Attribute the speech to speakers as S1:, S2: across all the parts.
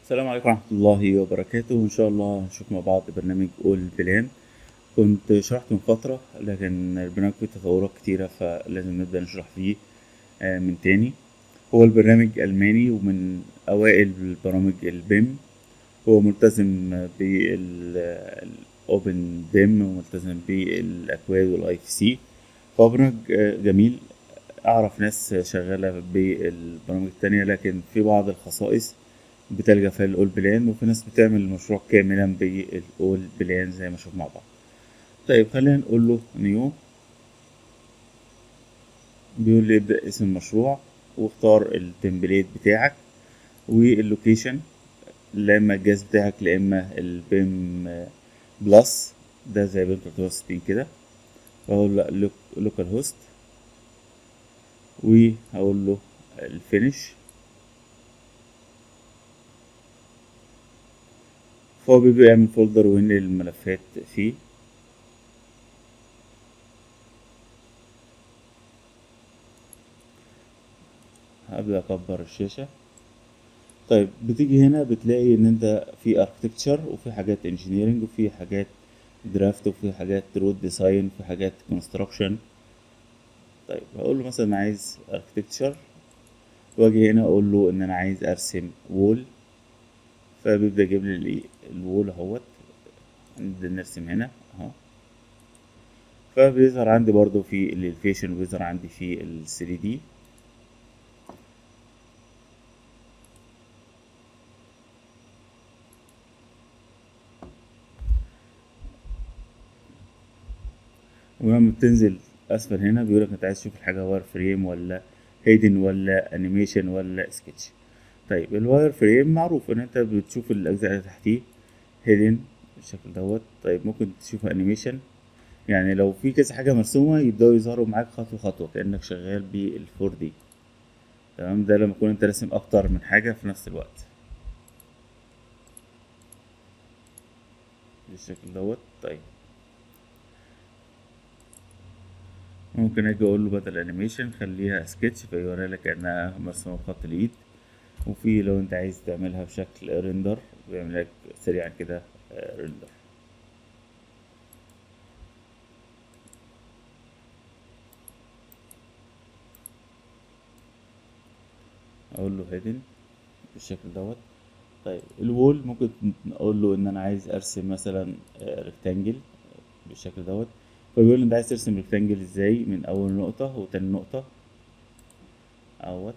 S1: السلام عليكم ورحمة الله وبركاته إن شاء الله هنشوف مع بعض برنامج أول بلان كنت شرحت من فترة لكن البرنامج فيه تطورات كتيرة فلازم نبدأ نشرح فيه آه، من تاني هو البرنامج ألماني ومن أوائل برامج البيم هو ملتزم بالأوبن بيم وملتزم بالأكواد والآي في سي فهو برنامج آه، جميل أعرف ناس شغالة بالبرامج التانية لكن في بعض الخصائص بتلجأ فيها الأول بلان وفي ناس بتعمل المشروع كاملا بالأول بلان زي ما نشوف مع بعض طيب خلينا نقول له نيو بيقول لي ابدأ اسم المشروع واختار التمبليت بتاعك واللوكيشن لا اما الجهاز بتاعك لا اما البيم بلس ده زي بيم 360 كده واقول له لوكال هوست وهقول له الفينش فهو بيبدأ يعمل فولدر وينقل الملفات فيه هبدأ أكبر الشاشة طيب بتيجي هنا بتلاقي إن أنت في اركتكتشر وفي حاجات انجينيرنج وفي حاجات درافت وفي حاجات رود ديزاين وفي حاجات كونستراكشن طيب هقول له مثلا عايز اركتكتشر واجي هنا اقول له ان انا عايز ارسم وول فبيبدأ يجيب لي الوول اهوت نبدأ نرسم هنا اهو فبيظهر عندي برضو في الالفيشن وبيظهر عندي في ال 3 دي ولما بتنزل اسفل هنا بيقولك انت عايز تشوف الحاجة واير فريم ولا هيدن ولا انيميشن ولا سكتش طيب الواير فريم معروف ان انت بتشوف الاجزاء اللي تحتيه هيدن بالشكل دوت طيب ممكن تشوف انيميشن يعني لو في كذا حاجة مرسومة يبدأوا يظهروا معاك خطوة خطوة كأنك شغال بالفور دي تمام ده لما تكون انت راسم اكتر من حاجة في نفس الوقت بالشكل دوت طيب ممكن اجي اقول له بدل انيميشن خليها سكتش فيوري لك انها مرسومه بخط الايد وفي لو انت عايز تعملها بشكل ريندر بيعمل لك سريعا كده ريندر اقول له هيدن بالشكل دوت طيب الوول ممكن اقول له ان انا عايز ارسم مثلا ريكتانجل بالشكل دوت فبيقول لي انت عايز ترسم ريكتانجل ازاي من اول نقطة وتاني نقطة اهوت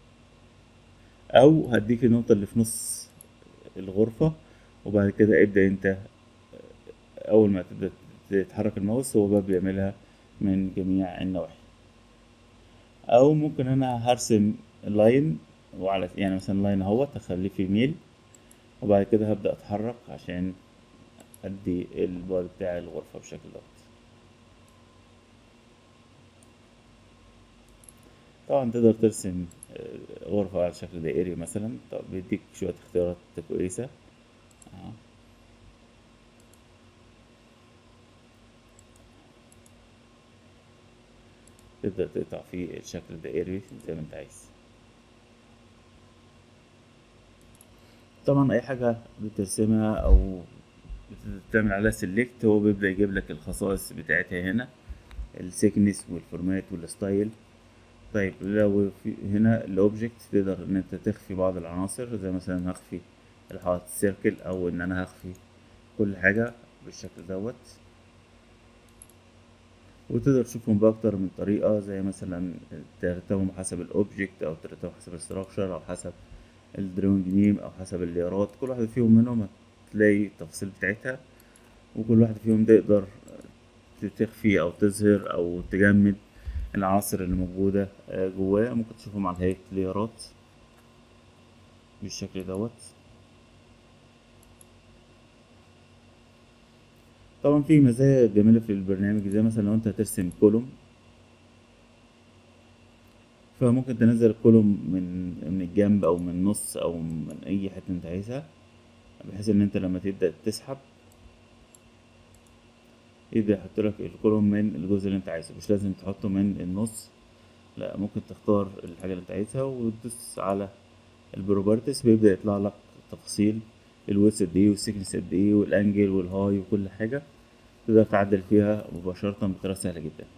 S1: او هديك النقطة اللي في نص الغرفة وبعد كده ابدأ انت اول ما تبدأ تتحرك الماوس هو بقى بيعملها من جميع النواحي او ممكن انا هرسم لاين وعلى يعني مثلا لاين اهوت اخليه في ميل وبعد كده هبدأ اتحرك عشان ادي البعد بتاع الغرفة بالشكل دوت طبعا تقدر ترسم غرفة على شكل دائري مثلا طب بيديك شوية اختيارات كويسة أه. تقدر تقطع فيه الشكل الدائري زي ما انت عايز طبعا اي حاجة بترسمها او بتعمل عليها سيلكت هو بيبدأ يجيب لك الخصائص بتاعتها هنا السيكنس والفورمات والستايل طيب لو في هنا الاوبجكت تقدر ان انت تخفي بعض العناصر زي مثلا هخفي الحائط السيركل او ان انا هخفي كل حاجة بالشكل دوت وتقدر تشوفهم بأكتر من طريقة زي مثلا ترتبهم حسب الاوبجكت او ترتبهم حسب الستراكشر او حسب الدرونج نيم او حسب الليارات كل واحد فيهم منهم هتلاقي التفاصيل بتاعتها وكل واحد فيهم تقدر تخفي او تظهر او تجمد العناصر اللي موجودة جواه ممكن تشوفهم على هيئة ليرات بالشكل دوت طبعا في مزايا جميلة في البرنامج زي مثلا لو انت هترسم كولوم فممكن تنزل الكولوم من من الجنب او من النص او من اي حتة انت عايزها بحيث ان انت لما تبدأ تسحب يبدأ يحط لك الكولوم من الجزء اللي انت عايزه مش لازم تحطه من النص لا ممكن تختار الحاجة اللي انت عايزها وتدوس على البروبرتيز بيبدأ يطلع لك التفاصيل الويدث قد ايه والسكنس قد ايه والانجل والهاي وكل حاجة تقدر تعدل فيها مباشرة بطريقة سهلة جدا